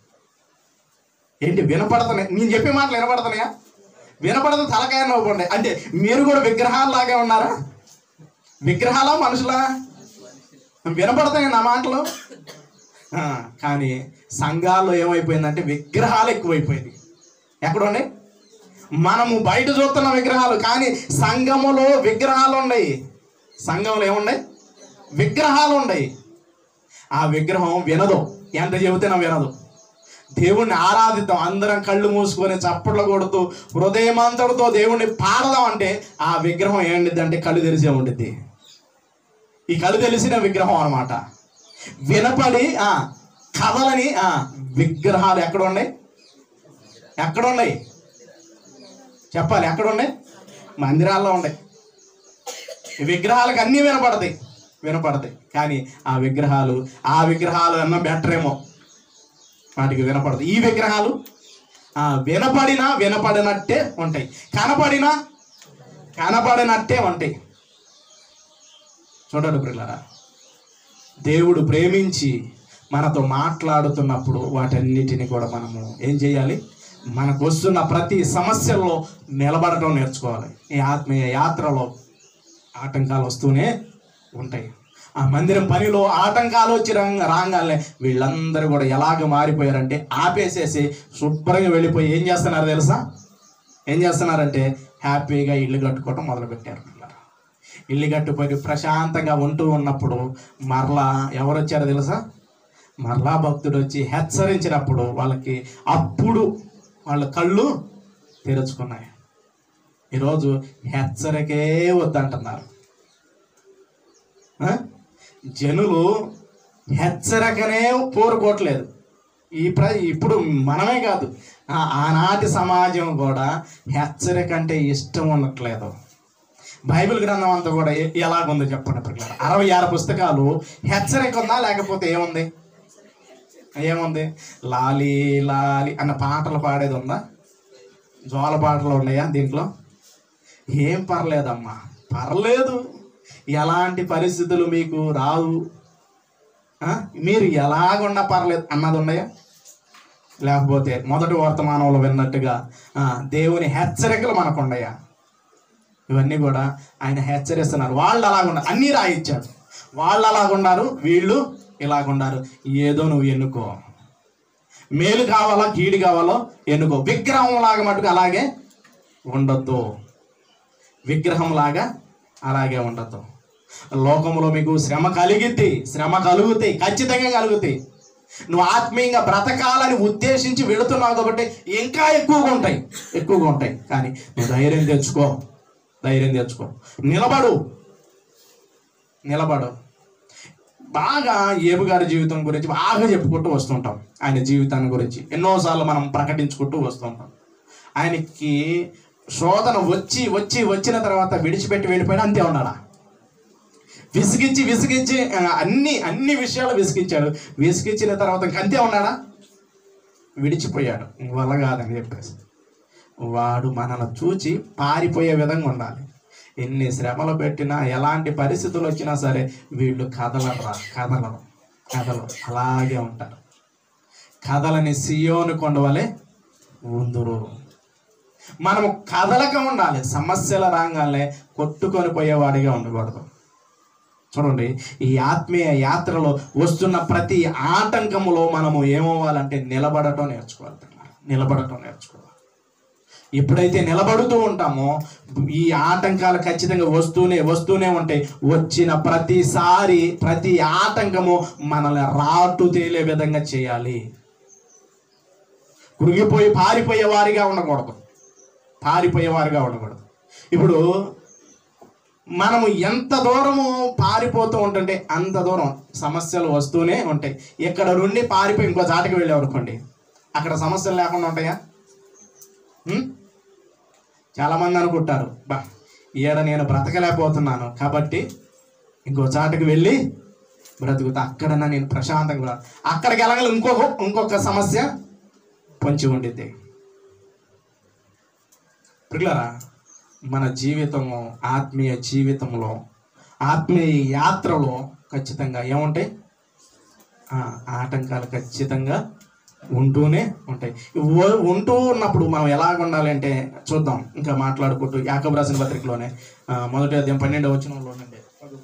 ఏంటి వినపడుతున్నాయి నేను చెప్పే మాటలు వినపడుతున్నాయా వినపడదు తలకాయ నవ్వుకోండి అంటే మీరు కూడా విగ్రహాల్లాగే ఉన్నారా విగ్రహాలా మనుషులా వినపడతాయి నా మాటలు ఆ, కానీ సంఘాల్లో ఏమైపోయిందంటే విగ్రహాలు ఎక్కువైపోయింది ఎక్కడుండే మనము బయట చూస్తున్న విగ్రహాలు కానీ సంఘములో విగ్రహాలు ఉన్నాయి సంఘంలో ఏమున్నాయి విగ్రహాలు ఉన్నాయి ఆ విగ్రహం వినదు ఎంత చెబితే వినదు దేవుణ్ణి ఆరాధిద్దాం అందరం కళ్ళు మూసుకొని చప్పట్లు కొడుతూ హృదయమంతటితో దేవుణ్ణి పాడదాం అంటే ఆ విగ్రహం ఏంటిది అంటే కళ్ళు తెరిచే ఉండిద్ది ఈ కళ్ళు తెలిసిన విగ్రహం అన్నమాట వినపడి ఆ కథలని ఆ విగ్రహాలు ఎక్కడ ఉన్నాయి ఎక్కడ ఉన్నాయి చెప్పాలి ఎక్కడ ఉన్నాయి మందిరాల్లో ఉన్నాయి ఈ విగ్రహాలకు అన్నీ వినపడతాయి వినపడతాయి కానీ ఆ విగ్రహాలు ఆ విగ్రహాలు అన్న బెటర్ ఏమో వాటికి వినపడదు ఈ విగ్రహాలు ఆ, వినపడినా వినపడినట్టే ఉంటాయి కనపడినా కనపడినట్టే ఉంటాయి చూడండి పిల్లరా దేవుడు ప్రేమించి మనతో మాట్లాడుతున్నప్పుడు వాటన్నిటిని కూడా మనము ఏం చేయాలి మనకు వస్తున్న ప్రతి సమస్యల్లో నిలబడటం నేర్చుకోవాలి ఈ ఆత్మీయ యాత్రలో ఆటంకాలు వస్తూనే ఉంటాయి ఆ మందిరం పనిలో ఆటంకాలు వచ్చి రంగ రాగానే వీళ్ళందరూ కూడా ఎలాగ మారిపోయారంటే ఆపేసేసి శుభ్రంగా వెళ్ళిపోయి ఏం చేస్తున్నారు తెలుసా ఏం చేస్తున్నారంటే హ్యాపీగా ఇల్లు కట్టుకోవటం మొదలుపెట్టారు పిల్లలు ఇల్లు కట్టుకొని ప్రశాంతంగా ఉంటూ ఉన్నప్పుడు మరలా ఎవరు వచ్చారో తెలుసా మరలా భక్తుడు వచ్చి హెచ్చరించినప్పుడు వాళ్ళకి అప్పుడు వాళ్ళ కళ్ళు తెరుచుకున్నాయి ఈరోజు హెచ్చరికే వద్దంటున్నారు ఆ? జనులు హెచ్చరికనే కోరుకోవట్లేదు ఈ ప్ర ఇప్పుడు మనమే కాదు ఆ ఆనాటి సమాజం కూడా హెచ్చరిక అంటే ఇష్టం ఉండట్లేదు బైబిల్ గ్రంథం అంతా కూడా ఎ- ఎలాగుందో చెప్పండి పిల్లలు అరవై ఆరు పుస్తకాలు హెచ్చరిక ఉందా లేకపోతే ఏముంది ఏముంది లాలి లాలి అన్న పాటలు పాడేది ఉందా జోల పాటలు ఉన్నాయా దీంట్లో ఏం పర్లేదమ్మా పర్లేదు ఎలాంటి పరిస్థితులు మీకు రావు ఆ? మీరు ఎలాగున్నా పర్లేదు అన్నది ఉన్నాయా లేకపోతే మొదటి వర్తమానంలో విన్నట్టుగా ఆ, దేవుని హెచ్చరికలు మనకు ఉన్నాయా ఇవన్నీ కూడా ఆయన హెచ్చరిస్తున్నారు వాళ్ళు అలాగున్నారు అన్నీ రాయిచ్చాడు వాళ్ళు అలాగున్నారు వీళ్ళు ఇలాగున్నారు ఏదో నువ్వు ఎన్నుకో మేలు కావాలా కీడు కావాలో ఎన్నుకో విగ్రహం లాగా మటుకు అలాగే ఉండొద్దు విగ్రహం లాగా అలాగే ఉండదు లోకంలో మీకు శ్రమ కలిగిద్ది శ్రమ కలుగుతాయి ఖచ్చితంగా కలుగుతాయి నువ్వు ఆత్మీయంగా బ్రతకాలని ఉద్దేశించి వెళుతున్నావు కాబట్టి ఇంకా ఎక్కువగా ఉంటాయి ఎక్కువగా ఉంటాయి కానీ నువ్వు ధైర్యం తెచ్చుకో ధైర్యం తెచ్చుకో నిలబడు నిలబడు బాగా ఏబు గారి జీవితం గురించి బాగా చెప్పుకుంటూ వస్తుంటాం ఆయన జీవితాన్ని గురించి ఎన్నోసార్లు మనం ప్రకటించుకుంటూ వస్తుంటాం ఆయనకి శోధన వచ్చి వచ్చి వచ్చిన తర్వాత విడిచిపెట్టి వెళ్ళిపోయినా అంతే ఉన్నాడా విసిగించి విసిగించి ఆ, అన్ని అన్ని విషయాలు విసిగించాడు విసిగించిన తర్వాత ఇంక అంతే ఉన్నాడా విడిచిపోయాడు ఇంక వల్ల కాదని చెప్పేసి వాడు మనల్ని చూచి పారిపోయే విధంగా ఉండాలి ఎన్ని శ్రమలు పెట్టినా ఎలాంటి పరిస్థితులు వచ్చినా సరే వీళ్ళు కదలరా కదలరు కదలరు అలాగే ఉంటారు కథలని సియోను కొండవలే ఉందురు మనము కదలక ఉండాలి సమస్యల రాగానే కొట్టుకొని పోయేవాడిగా ఉండకూడదు చూడండి ఈ ఆత్మీయ యాత్రలో వస్తున్న ప్రతి ఆటంకములో మనము ఏమవ్వాలంటే నిలబడటం నేర్చుకోవాలి పిల్లలు. నిలబడటం నేర్చుకోవాలి ఎప్పుడైతే నిలబడుతూ ఉంటామో ఈ ఆటంకాలు ఖచ్చితంగా వస్తూనే వస్తూనే ఉంటాయి వచ్చిన ప్రతిసారి ప్రతి ఆటంకము మనల్ని రాటు తేలే విధంగా చేయాలి కృంగిపోయి పారిపోయే వారిగా ఉండకూడదు పారిపోయే వారిగా ఉండకూడదు ఇప్పుడు మనము ఎంత దూరము పారిపోతూ ఉంటుంటే అంత దూరం సమస్యలు వస్తూనే ఉంటాయి ఇక్కడ నుండి పారిపోయి ఇంకో చాటుకి వెళ్ళావు అనుకోండి అక్కడ సమస్యలు లేకుండా ఉంటాయా ఉం? చాలామంది అనుకుంటారు బా ఈడ నేను బ్రతకలేకపోతున్నాను కాబట్టి ఇంకో చాటుకు వెళ్ళి బ్రతుకుతా అక్కడన్నా నేను ప్రశాంతంగా బ్రత- అక్కడికి వెళ్ళగల ఇంకొక ఇంకొక సమస్య పొంచి ఉండిద్ది పిల్లరా మన జీవితము ఆత్మీయ జీవితంలో ఆత్మీయ యాత్రలో ఖచ్చితంగా ఏముంటాయి ఆ, ఆటంకాలు ఖచ్చితంగా ఉంటూనే ఉంటాయి ఉ- ఉంటూ ఉన్నప్పుడు మనం ఎలాగ ఉండాలి అంటే చూద్దాం ఇంకా మాట్లాడుకుంటూ యాకబ్ రాసిన పత్రికలోనే ఆ, మొదటి అధ్యాయం పన్నెండవ వచనంలో నుండి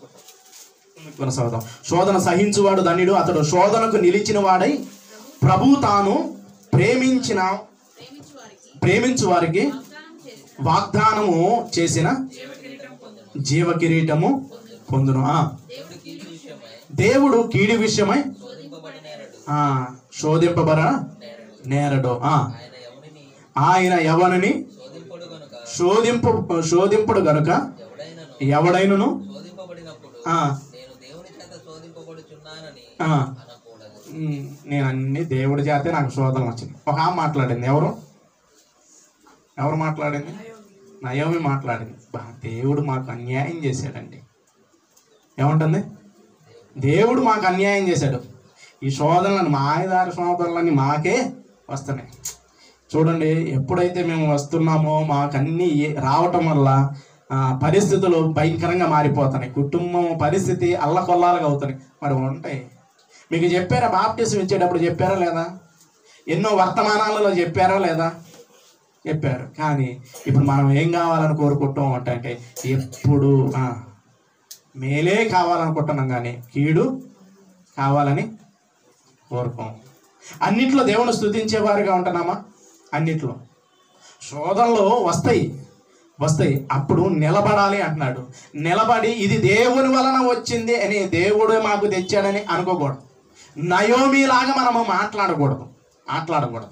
కొనసాగుదాం శోధన సహించువాడు ధన్యుడు అతడు శోధనకు నిలిచిన వాడై ప్రభు తాను ప్రేమించిన ప్రేమించు వారికి వాగ్దానము చేసిన జీవ కిరీటము పొందును ఆ. దేవుడు కీడి విషయమై ఆ, శోధింపబర నేరడు ఆ. ఆయన ఎవరిని శోధింపు శోధింపుడు గనుక ఎవడైనను ఆ, నేను దేవుని చేత శోధింపబడుచున్నానని ఆ. అనకూడదు ఉమ్, నేను అన్ని దేవుడి చేతే నాకు శోధన వచ్చింది ఒక ఆమె మాట్లాడింది ఎవరు ఎవరు మాట్లాడింది నయోమి మాట్లాడింది బా దేవుడు మాకు అన్యాయం చేశాడండి ఏముంటుంది దేవుడు మాకు అన్యాయం చేశాడు ఈ శోధనలను మాయదారి శోధనలన్నీ మాకే వస్తున్నాయి చూడండి ఎప్పుడైతే మేము వస్తున్నామో మాకు అన్నీ ఏ- రావటం వల్ల ఆ, పరిస్థితులు భయంకరంగా మారిపోతున్నాయి కుటుంబం పరిస్థితి అల్లకొల్లాలుగా అవుతున్నాయి మరి ఉంటాయి మీకు చెప్పారా బాప్టిజం ఇచ్చేటప్పుడు చెప్పారా లేదా ఎన్నో వర్తమానాలలో చెప్పారా లేదా చెప్పారు కానీ ఇప్పుడు మనం ఏం కావాలని కోరుకుంటాం అంటే ఎప్పుడు ఆ, మేలే కావాలనుకుంటున్నాం కానీ కీడు కావాలని కోరుకోం అన్నిట్లో దేవుని స్తుతించేవారుగా ఉంటున్నామా అన్నిట్లో శోధనలు వస్తాయి వస్తాయి అప్పుడు నిలబడాలి అంటున్నాడు నిలబడి ఇది దేవుని వలన వచ్చింది అని దేవుడే మాకు తెచ్చాడని అనుకోకూడదు నయోమిలాగా మనము మాట్లాడకూడదు మాట్లాడకూడదు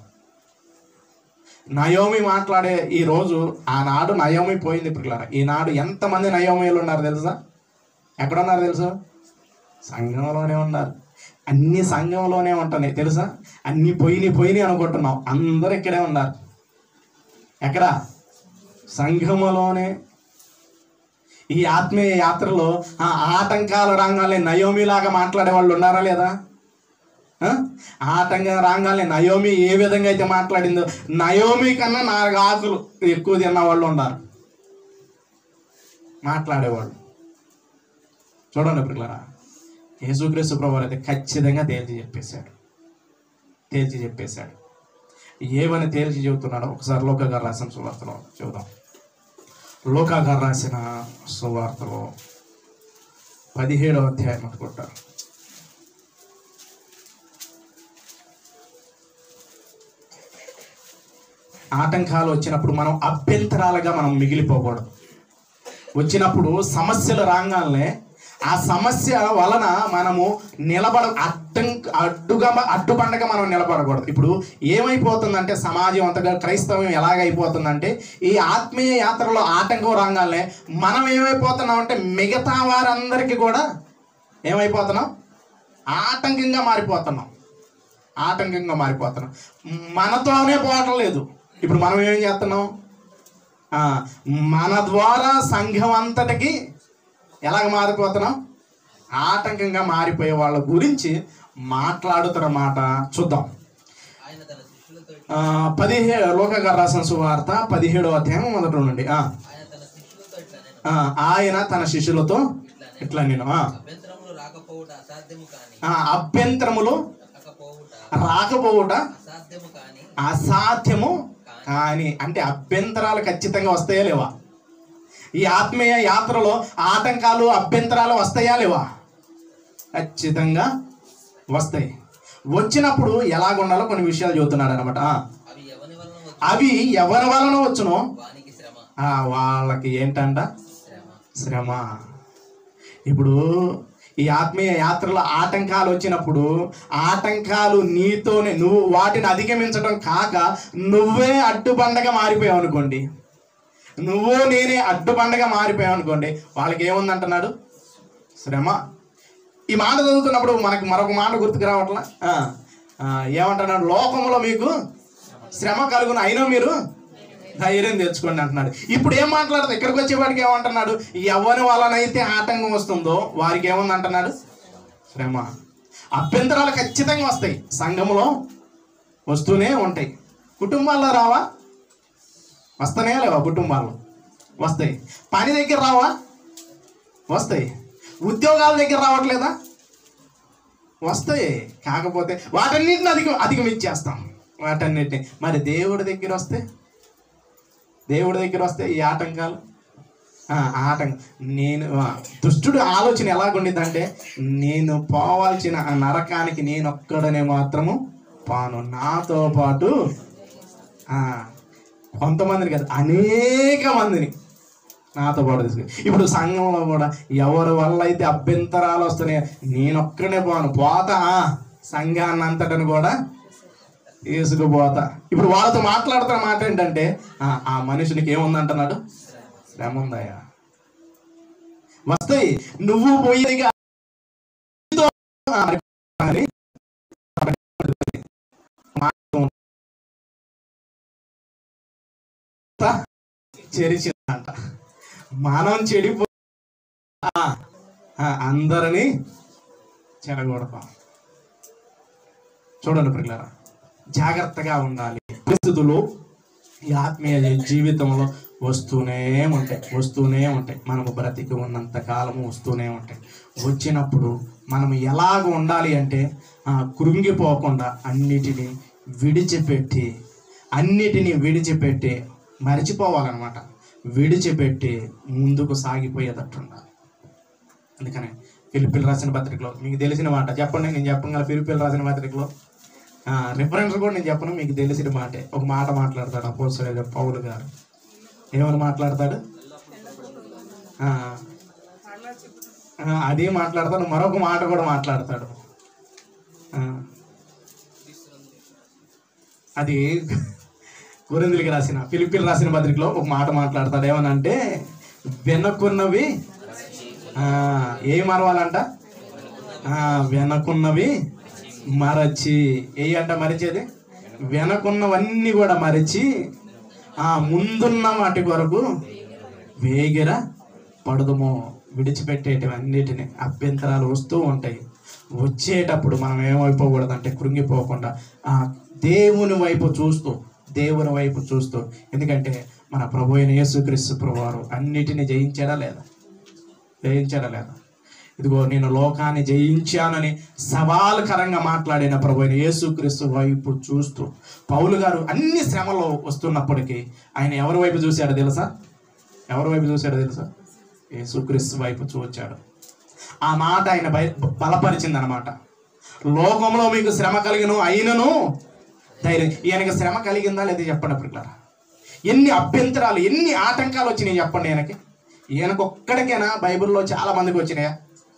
నయోమి మాట్లాడే ఈ రోజు ఆనాడు నయోమి పోయింది పిల్లల ఈనాడు ఎంతమంది నయోమిలు ఉన్నారు తెలుసా ఎక్కడ ఉన్నారు తెలుసా సంఘంలోనే ఉన్నారు అన్ని సంఘంలోనే ఉంటున్నాయి తెలుసా అన్ని పోయినాయి పోయినాయి అనుకుంటున్నాం అందరూ ఇక్కడే ఉన్నారు ఎక్కడ సంఘములోనే ఈ ఆత్మీయ యాత్రలో ఆ ఆటంకాల రంగాలే నయోమిలాగా మాట్లాడే వాళ్ళు ఉన్నారా లేదా ఆ? ఆటంక రంగాలే నయోమి ఏ విధంగా అయితే మాట్లాడిందో నయోమి కన్నా నాలుగు ఆకులు ఎక్కువ తిన్న వాళ్ళు ఉన్నారు మాట్లాడేవాళ్ళు చూడండి పిల్లరా యేసుక్రీస్తు ప్రభు అయితే ఖచ్చితంగా తేల్చి చెప్పేశాడు తేల్చి చెప్పేశాడు ఏమని తేల్చి చెబుతున్నాడో ఒకసారి లోక గారు రాసిన సువార్తలో చూద్దాం లోకా గారు రాసిన సువార్తలో పదిహేడవ అధ్యాయం అనుకుంటారు ఆటంకాలు వచ్చినప్పుడు మనం అభ్యంతరాలుగా మనం మిగిలిపోకూడదు వచ్చినప్పుడు సమస్యలు రాగానే ఆ సమస్య వలన మనము నిలబడ అడ్డం అడ్డుగా అడ్డుపండగా మనం నిలబడకూడదు ఇప్పుడు ఏమైపోతుందంటే సమాజం అంతగా క్రైస్తవం ఎలాగైపోతుందంటే ఈ ఆత్మీయ యాత్రలో ఆటంకం రాగానే మనం ఏమైపోతున్నాం అంటే మిగతా వారందరికీ కూడా ఏమైపోతున్నాం ఆటంకంగా మారిపోతున్నాం ఆటంకంగా మారిపోతున్నాం మనతోనే పోవటం లేదు ఇప్పుడు మనం ఏం చేస్తున్నాం ఆ, మన ద్వారా సంఘం అంతటికి ఎలాగ మారిపోతున్నాం ఆటంకంగా మారిపోయే వాళ్ళ గురించి మాట్లాడుతున్న మాట చూద్దాం ఆయన తన శిష్యులతో ఆ, పదిహేడు లోక గారు రాసిన సువార్త పదిహేడో అధ్యాయం మొదటి నుండి ఆ, ఆయన తన శిష్యులతో ఇట్లా నేను ఆ, ఆయన తన శిష్యులతో ఇట్లా నేను ఆ, అభ్యంతరములు రాకపోవుట అసాధ్యము కాని ఆ, అభ్యంతరములు రాకపోవుట రాకపోవుట అసాధ్యము కాని అసాధ్యము కానీ అంటే అభ్యంతరాలు ఖచ్చితంగా వస్తాయా లేవా ఈ ఆత్మీయ యాత్రలో ఆటంకాలు అభ్యంతరాలు వస్తాయా లేవా ఖచ్చితంగా వస్తాయి వచ్చినప్పుడు ఎలాగుండాలో కొన్ని విషయాలు చెబుతున్నాడు అనమాట అవి ఎవని వలన వచ్చి అవి ఎవరి వలన వచ్చునో వానికి శ్రమ ఆ, వాళ్ళకి ఏంటంట శ్రమ శ్రమ ఇప్పుడు ఈ ఆత్మీయ యాత్రలో ఆటంకాలు వచ్చినప్పుడు ఆటంకాలు నీతోనే నువ్వు వాటిని అధిగమించడం కాక నువ్వే అడ్డుబండగా మారిపోయావు అనుకోండి నువ్వు నేనే అడ్డుబండగా మారిపోయావు అనుకోండి వాళ్ళకి ఏముందంటున్నాడు శ్రమ ఈ మాట చదువుతున్నప్పుడు మనకు మరొక మాట గుర్తుకు రావట్లా ఆ, ఆ, ఏమంటున్నాడు లోకంలో మీకు శ్రమ కలుగును అయినా మీరు ధైర్యం తెచ్చుకోండి అంటున్నాడు ఇప్పుడు ఏం మాట్లాడుతుంది ఇక్కడికి వచ్చేవాడికి ఏమంటున్నాడు ఎవరి వలనైతే ఆటంకం వస్తుందో వారికి ఏముంది అంటున్నాడు శ్రమ అభ్యంతరాలు ఖచ్చితంగా వస్తాయి సంఘంలో వస్తూనే ఉంటాయి కుటుంబాల్లో రావా వస్తనే లేవా కుటుంబాల్లో వస్తాయి పని దగ్గర రావా వస్తాయి ఉద్యోగాల దగ్గర రావట్లేదా వస్తాయి కాకపోతే వాటన్నిటిని అధికం అధిగమించేస్తాం వాటన్నిటిని మరి దేవుడి దగ్గర వస్తే దేవుడి దగ్గర వస్తే ఈ ఆటంకాలు ఆ, ఆటం నేను ఆ, దుష్టుడు ఆలోచన ఎలాగుండిద్దంటే నేను పోవాల్సిన ఆ నరకానికి నేను ఒక్కడనే మాత్రము పాను నాతో పాటు ఆ, కొంతమందిని కాదు అనేక మందిని నాతో పాటు తీసుకు ఇప్పుడు సంఘంలో కూడా ఎవరి వల్ల అయితే అభ్యంతరాలు వస్తున్నాయి నేనొక్కడే పోను పోతా సంఘాన్ని అంతటను కూడా వేసుకుపోతా ఇప్పుడు వాళ్ళతో మాట్లాడుతున్న మాట ఏంటంటే ఆ, ఆ మనుషునికి ఏముందంటున్నాడు శ్రమ ఉందయ్యా వస్తాయి నువ్వు పోయేదిగా మరి చెరిచిందంట మనం చెడిపో ఆ, ఆ, అందరినీ చెడగొడతాం చూడండి పిల్లరా జాగ్రత్తగా ఉండాలి పరిస్థితులు ఈ ఆత్మీయ జీవితంలో వస్తూనే ఉంటాయి వస్తూనే ఉంటాయి మనము బ్రతికి ఉన్నంత కాలము వస్తూనే ఉంటాయి వచ్చినప్పుడు మనం ఎలాగ ఉండాలి అంటే ఆ, కృంగిపోకుండా అన్నిటినీ విడిచిపెట్టి అన్నిటినీ విడిచిపెట్టి మరిచిపోవాలన్నమాట విడిచిపెట్టి ముందుకు సాగిపోయేటట్టు ఉండాలి అందుకనే ఫిలిపిల్ రాసిన పత్రికలో మీకు తెలిసిన మాట చెప్పండి నేను చెప్పగల ఫిలిపిల్ రాసిన పత్రికలో రిఫరెన్స్ కూడా నేను చెప్పను మీకు తెలిసిన మాటే ఒక మాట మాట్లాడతాడు అపోస పౌలు గారు ఏమని మాట్లాడతాడు ఆ, ఆ, అదే మాట్లాడతాడు మరొక మాట కూడా మాట్లాడతాడు ఆ, అది గురిందులకి రాసిన ఫిలిపిల్ రాసిన పత్రికలో ఒక మాట మాట్లాడతాడు ఏమనంటే వెనక్కున్నవి ఆ, ఏ మరవాలంట ఆ, వెనకున్నవి మరచి ఏ అంట మరిచేది వెనకున్నవన్నీ కూడా మరిచి ఆ ముందున్న వాటి కొరకు వేగిర పడదుమో విడిచిపెట్టేటివన్నిటిని అభ్యంతరాలు వస్తూ ఉంటాయి వచ్చేటప్పుడు మనం ఏమైపోకూడదంటే కృంగిపోకుండా ఆ దేవుని వైపు చూస్తూ దేవుని వైపు చూస్తూ ఎందుకంటే మన ప్రభు అయిన యేసుక్రీస్తు ప్రభువారు అన్నిటిని జయించాడా లేదా జయించాడా లేదా ఇదిగో నేను లోకాన్ని జయించానని సవాలుకరంగా మాట్లాడిన ప్రభు అయిన యేసుక్రీస్తు వైపు చూస్తూ పౌలు గారు అన్ని శ్రమలో వస్తున్నప్పటికీ ఆయన ఎవరి వైపు చూశాడో తెలుసా ఎవరి వైపు చూశాడో తెలుసా యేసుక్రీస్తు వైపు చూచాడు ఆ మాట ఆయన బయ బలపరిచింది అనమాట లోకంలో మీకు శ్రమ కలిగిన అయినను ధైర్యం ఈయనకి శ్రమ కలిగిందా లేదా చెప్పండి అప్పుడు ఎన్ని అభ్యంతరాలు ఎన్ని ఆటంకాలు వచ్చినాయి చెప్పండి ఈయనకి ఈయనకు ఒక్కడికైనా బైబిల్లో చాలా మందికి వచ్చినాయా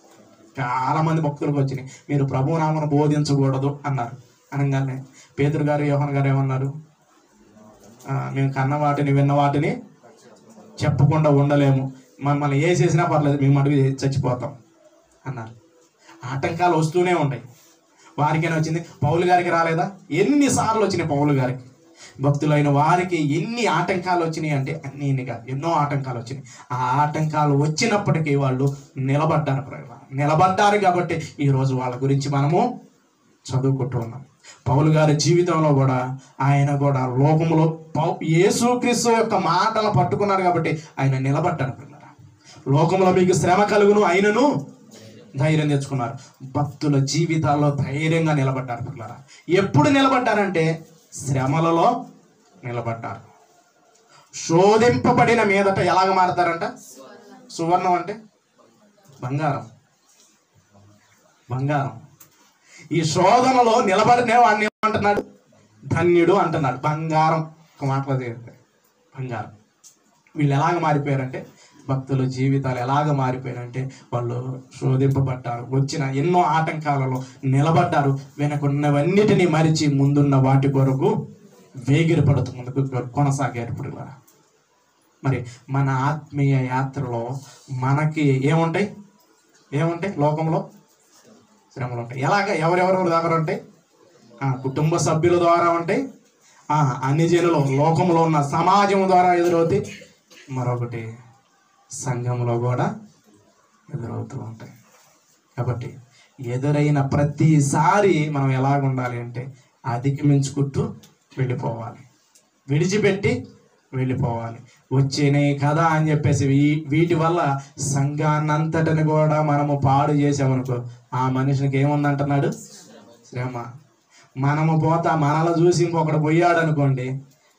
చాలా మంది భక్తులకు వచ్చినాయి మీరు ప్రభునామను బోధించకూడదు అన్నారు అనగానే పేదరు గారు యోహన్ గారు ఏమన్నారు ఆ, మేము కన్న వాటిని విన్న వాటిని చెప్పకుండా ఉండలేము మమ్మల్ని ఏ చేసినా పర్లేదు మేము అడిగి చచ్చిపోతాం అన్నారు ఆటంకాలు వస్తూనే ఉంటాయి వారికైనా వచ్చింది పౌలు గారికి రాలేదా ఎన్నిసార్లు వచ్చినాయి పౌలు గారికి భక్తులైన వారికి ఎన్ని ఆటంకాలు వచ్చినాయి అంటే అన్ని ఇన్ని కాదు ఎన్నో ఆటంకాలు వచ్చినాయి ఆ ఆటంకాలు వచ్చినప్పటికీ వాళ్ళు నిలబడ్డారు ప్రేమ నిలబడ్డారు కాబట్టి ఈరోజు వాళ్ళ గురించి మనము చదువుకుంటూ ఉన్నాం పౌలు గారి జీవితంలో కూడా ఆయన కూడా లోకములో పౌ యేసుక్రీస్తు యొక్క మాటలు పట్టుకున్నారు కాబట్టి ఆయన నిలబడ్డారు పిల్లరా లోకంలో మీకు శ్రమ కలుగును అయినను ధైర్యం తెచ్చుకున్నారు భక్తుల జీవితాల్లో ధైర్యంగా నిలబడ్డారు పిల్లరా ఎప్పుడు నిలబడ్డారంటే శ్రమలలో నిలబడ్డారు శోధింపబడిన మీదట ఎలాగ మారతారంట సువర్ణం అంటే బంగారం బంగారం ఈ శోధనలో నిలబడిన వాడిని ఏమంటున్నాడు ధన్యుడు అంటున్నాడు బంగారం ఒక మాటలో చేస్తే బంగారం వీళ్ళు ఎలాగ మారిపోయారంటే భక్తుల జీవితాలు ఎలాగ మారిపోయారంటే వాళ్ళు శోధింపబడ్డారు వచ్చిన ఎన్నో ఆటంకాలలో నిలబడ్డారు వెనకున్నవన్నిటినీ మరిచి ముందున్న వాటి కొరకు వేగిరి పడుతూ ముందుకు కొనసాగారు ఇప్పుడు ఇలా. మరి మన ఆత్మీయ యాత్రలో మనకి ఏముంటాయి ఏముంటాయి లోకంలో శ్రమలు ఉంటాయి ఎలాగ ఎవరెవరి ద్వారా ఉంటాయి ఆ, కుటుంబ సభ్యుల ద్వారా ఉంటాయి ఆ, అన్ని జనులు లోకంలో ఉన్న సమాజం ద్వారా ఎదురవుతాయి మరొకటి సంఘంలో కూడా ఎదురవుతూ ఉంటాయి కాబట్టి ఎదురైన ప్రతిసారి మనం ఎలాగ ఉండాలి అంటే అధిగమించుకుంటూ వెళ్ళిపోవాలి విడిచిపెట్టి వెళ్ళిపోవాలి వచ్చినాయి కదా అని చెప్పేసి వీ- వీటి వల్ల సంఘాన్నంతటిని కూడా మనము పాడు చేసామనుకో ఆ మనిషికి ఏముందంటున్నాడు శ్రమ మనము పోతా మనలో చూసి ఇంకొకడు పోయాడు అనుకోండి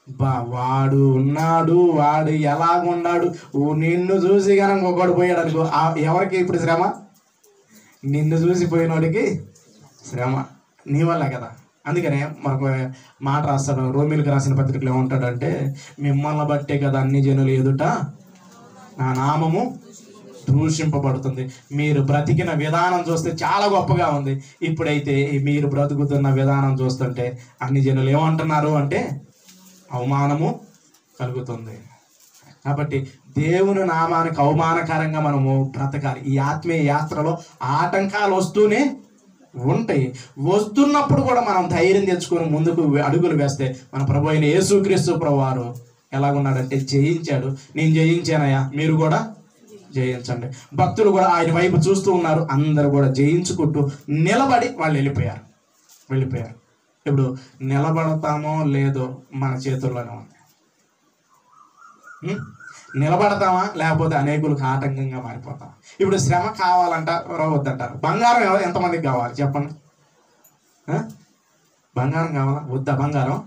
బా వాడు ఉన్నాడు వాడు ఎలాగున్నాడు ఓ నిన్ను చూసి కనుక ఇంకొకడు పోయాడు అనుకో ఆ- ఎవరికి ఇప్పుడు శ్రమ నిన్ను చూసి పోయినోడికి శ్రమ నీ వల్లే కదా అందుకనే మనకు మాట రాస్తాడు రోమిలకు రాసిన పత్రికలో ఏమంటాడంటే మిమ్మల్ని బట్టే కదా అన్ని జనులు ఎదుట నా నామము దూషింపబడుతుంది మీరు బ్రతికిన విధానం చూస్తే చాలా గొప్పగా ఉంది ఇప్పుడైతే మీరు బ్రతుకుతున్న విధానం చూస్తుంటే అన్ని జనులు ఏమంటున్నారు అంటే అవమానము కలుగుతుంది కాబట్టి దేవుని నామానికి అవమానకరంగా మనము బ్రతకాలి ఈ ఆత్మీయ యాత్రలో ఆటంకాలు వస్తూనే ఉంటాయి వస్తున్నప్పుడు కూడా మనం ధైర్యం తెచ్చుకొని ముందుకు అడుగులు వేస్తే మన ప్రభు అయిన యేసుక్రీస్తు ప్రభు వారు ఎలాగున్నాడంటే జయించాడు నేను జయించానయ్యా మీరు కూడా జయించండి భక్తులు కూడా ఆయన వైపు చూస్తూ ఉన్నారు అందరూ కూడా జయించుకుంటూ నిలబడి వాళ్ళు వెళ్ళిపోయారు వెళ్ళిపోయారు ఇప్పుడు నిలబడతామో లేదో మన చేతుల్లోనే ఉంది ఉం? నిలబడతామా లేకపోతే అనేకులకు ఆటంకంగా మారిపోతాం ఇప్పుడు శ్రమ కావాలంట ఎవరో వద్దంటారు బంగారం ఎవ- ఎంతమందికి కావాలి చెప్పండి ఆ? బంగారం కావాలా వద్దా బంగారం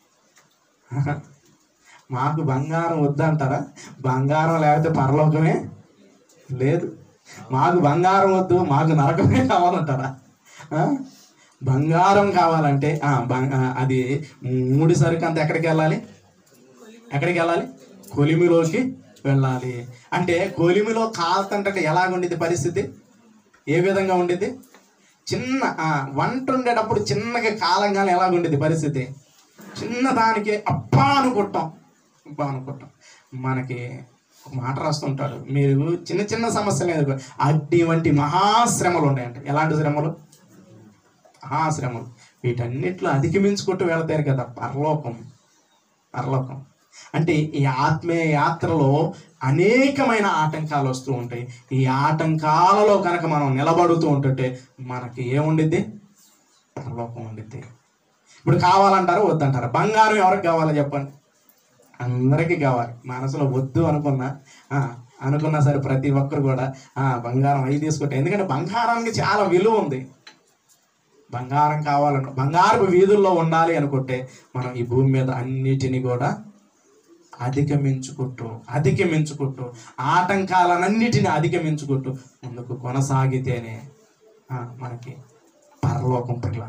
మాకు బంగారం వద్దంటారా బంగారం లేకపోతే పరలోకమే లేదు మాకు బంగారం వద్దు మాకు నరకమే కావాలంటారా ఆ? బంగారం కావాలంటే ఆ, బం- ఆ, అది మూడు సరుకు అంత ఎక్కడికి వెళ్ళాలి ఎక్కడికి వెళ్ళాలి కొలిమిలోకి వెళ్ళాలి అంటే కొలిమిలో కాలుతుంటే ఎలాగుండిద్ది పరిస్థితి ఏ విధంగా ఉండిద్ది చిన్న ఆ, వంట ఉండేటప్పుడు చిన్నగా కాలంగానే ఎలాగుండిద్ది పరిస్థితి చిన్న దానికి అబ్బా అనుకుంటాం అబ్బా అనుకుంటాం మనకి ఒక మాట రాస్తుంటాడు మీరు చిన్న చిన్న సమస్యలు ఎదుర్కొ అడ్డి వంటి మహాశ్రమలు ఉన్నాయంట ఎలాంటి శ్రమలు మహాశ్రమలు వీటన్నిటిలో అధిగమించుకుంటూ వెళతారు కదా పరలోకం పరలోకం అంటే ఈ ఆత్మీయ యాత్రలో అనేకమైన ఆటంకాలు వస్తూ ఉంటాయి ఈ ఆటంకాలలో కనుక మనం నిలబడుతూ ఉంటుంటే మనకి ఏముండిద్ది పరలోకం ఉండిద్ది ఇప్పుడు కావాలంటారా వద్దంటారా బంగారం ఎవరికి కావాలో చెప్పండి అందరికీ కావాలి మనసులో వద్దు అనుకున్నా ఆ, అనుకున్నా సరే ప్రతి ఒక్కరు కూడా ఆ, బంగారం అవి తీసుకుంటే ఎందుకంటే బంగారానికి చాలా విలువ ఉంది బంగారం కావాలను బంగారపు వీధుల్లో ఉండాలి అనుకుంటే మనం ఈ భూమి మీద అన్నిటిని కూడా అధిగమించుకుంటూ అధిగమించుకుంటూ ఆటంకాలన్నిటిని అధిగమించుకుంటూ ముందుకు కొనసాగితేనే ఆ, మనకి పరలోకం పిల్ల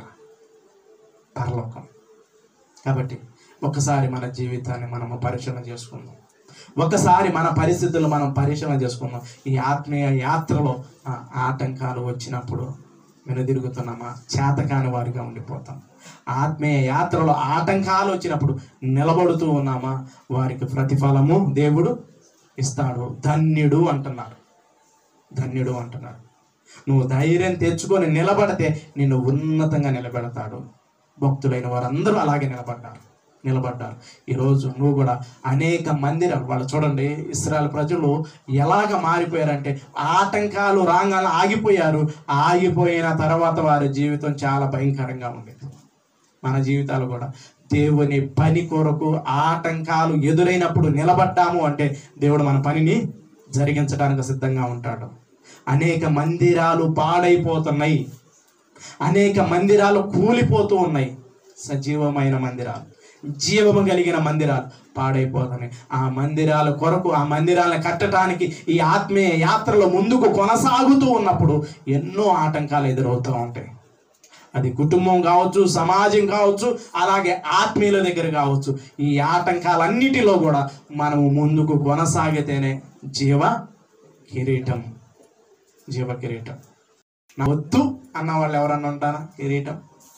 పరలోకం కాబట్టి ఒకసారి మన జీవితాన్ని మనము పరిశీలన చేసుకుందాం ఒకసారి మన పరిస్థితులు మనం పరిశీలన చేసుకుందాం ఈ ఆత్మీయ యాత్రలో ఆ, ఆటంకాలు వచ్చినప్పుడు వెనుదిరుగుతున్నామా చేతకాని వారిగా ఉండిపోతాం ఆత్మీయ యాత్రలో ఆటంకాలు వచ్చినప్పుడు నిలబడుతూ ఉన్నామా వారికి ప్రతిఫలము దేవుడు ఇస్తాడు ధన్యుడు అంటున్నాడు ధన్యుడు అంటున్నాడు నువ్వు ధైర్యం తెచ్చుకొని నిలబడితే నిన్ను ఉన్నతంగా నిలబెడతాడు భక్తులైన వారందరూ అలాగే నిలబడ్డారు నిలబడ్డారు ఈరోజు నువ్వు కూడా అనేక మందిరాలు వాళ్ళు చూడండి ఇస్రాయల్ ప్రజలు ఎలాగ మారిపోయారంటే ఆటంకాలు రాగానే ఆగిపోయారు ఆగిపోయిన తర్వాత వారి జీవితం చాలా భయంకరంగా ఉండేది మన జీవితాలు కూడా దేవుని పని కొరకు ఆటంకాలు ఎదురైనప్పుడు నిలబడ్డాము అంటే దేవుడు మన పనిని జరిగించడానికి సిద్ధంగా ఉంటాడు అనేక మందిరాలు పాడైపోతున్నాయి అనేక మందిరాలు కూలిపోతూ ఉన్నాయి సజీవమైన మందిరాలు జీవము కలిగిన మందిరాలు పాడైపోతున్నాయి ఆ మందిరాల కొరకు ఆ మందిరాలను కట్టడానికి ఈ ఆత్మీయ యాత్రలో ముందుకు కొనసాగుతూ ఉన్నప్పుడు ఎన్నో ఆటంకాలు ఎదురవుతూ ఉంటాయి అది కుటుంబం కావచ్చు సమాజం కావచ్చు అలాగే ఆత్మీయుల దగ్గర కావచ్చు ఈ ఆటంకాలన్నిటిలో కూడా మనము ముందుకు కొనసాగితేనే జీవ కిరీటం జీవ కిరీటం నా వద్దు అన్న వాళ్ళు ఎవరన్నా ఉంటారా కిరీటం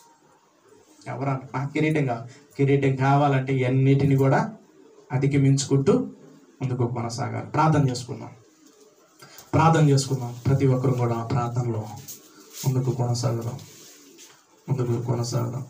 ఎవరన్నా నాకు కిరీటం కావాలి కిరీటం కావాలంటే ఇవన్నిటిని కూడా అధిగమించుకుంటూ ముందుకు కొనసాగాలి ప్రార్థన చేసుకుందాం ప్రార్థన చేసుకుందాం ప్రతి ఒక్కరు కూడా ప్రార్థనలో ముందుకు కొనసాగదాం ముందుకు కొనసాగదాం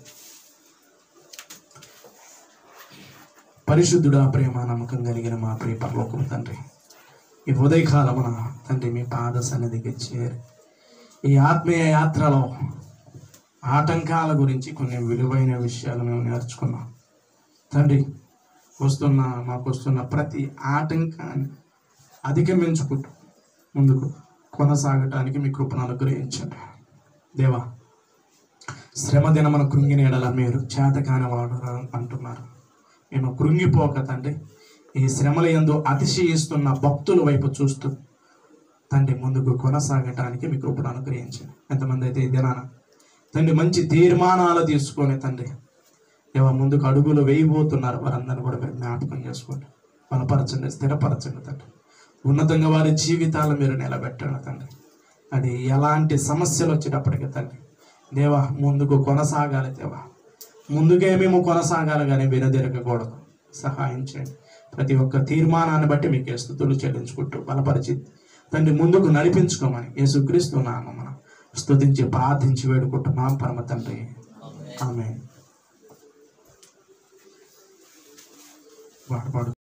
పరిశుద్ధుడా ప్రేమ నమ్మకం కలిగిన మా ప్రియ పరలోకం తండ్రి ఈ ఉదయకాలమున తండ్రి మీ పాద సన్నిధికి చేరి ఈ ఆత్మీయ యాత్రలో ఆటంకాల గురించి కొన్ని విలువైన విషయాలు మేము నేర్చుకున్నాం తండ్రి వస్తున్న మాకు వస్తున్న ప్రతి ఆటంకాన్ని అధిగమించుకుంటూ ముందుకు కొనసాగటానికి మీ కృపను అనుగ్రహించండి దేవా శ్రమ దినమున కృంగిన ఎడల మీరు చేతకాని వాడు అంటున్నారు మేము కృంగిపోక తండ్రి ఈ శ్రమల యందు అతిశయిస్తున్న భక్తుల వైపు చూస్తూ తండ్రి ముందుకు కొనసాగటానికి మీ కృపను అనుగ్రహించండి ఎంతమంది అయితే ఈ దినాన తండ్రి మంచి తీర్మానాలు తీసుకొని తండ్రి ఏవో ముందుకు అడుగులు వేయబోతున్నారు వారందరిని కూడా మీరు జ్ఞాపకం చేసుకోండి బలపరచండి స్థిరపరచండి తండ్రి ఉన్నతంగా వారి జీవితాలు మీరు నిలబెట్టండి తండ్రి అది ఎలాంటి సమస్యలు వచ్చేటప్పటికి తండ్రి దేవా ముందుకు కొనసాగాలి దేవా ముందుకే మేము కొనసాగాలి కానీ వినదిరగకూడదు సహాయం చేయండి ప్రతి ఒక్క తీర్మానాన్ని బట్టి మీకు స్థుతులు చెల్లించుకుంటూ బలపరిచి తండ్రి ముందుకు నడిపించుకోమని యేసుక్రీస్తు నామమున స్తుతించి ప్రార్థించి వేడుకుంటున్నాం పరమ తండ్రి ఆమె పాడు పాడు